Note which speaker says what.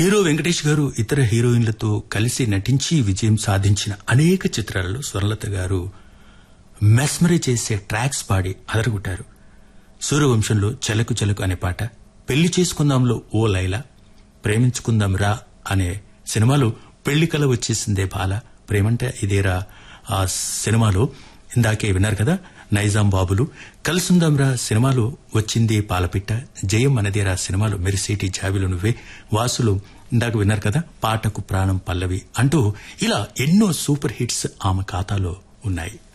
Speaker 1: hero Venkatesh గారు ఇతర హీరోయిన్లతో కలిసి నటించి విజయం సాధించిన అనేక చిత్రాలలో స్వర్ణలత గారు మెస్మరీ చేసే ట్రాక్స్ పాడి అదరగొట్టారు సూర్యవంశంలో చెలకు చెలకు అనే పాట పెళ్లి చేసుకుందాంలో ఓ లైలా ప్రేమించుకుందాం రా అనే సినిమాలో పెళ్లి కల వచ్చేసిందే బాల ప్రేమంటే ఇదేరా ఆ సినిమాలో ఇందాకే విన్నారు కదా నైజాం బాబులు కలుసుందాం రా సినిమాలో వచ్చింది పాలపిట్ట జయం అనేదేరా సినిమాలో మెరిసేటి జాబిలు నువ్వే వాసులు ఇందాక విన్నారు కదా పాటకు ప్రాణం పల్లవి అంటూ ఇలా ఎన్నో సూపర్ హిట్స్ ఆమె ఖాతాలో ఉన్నాయి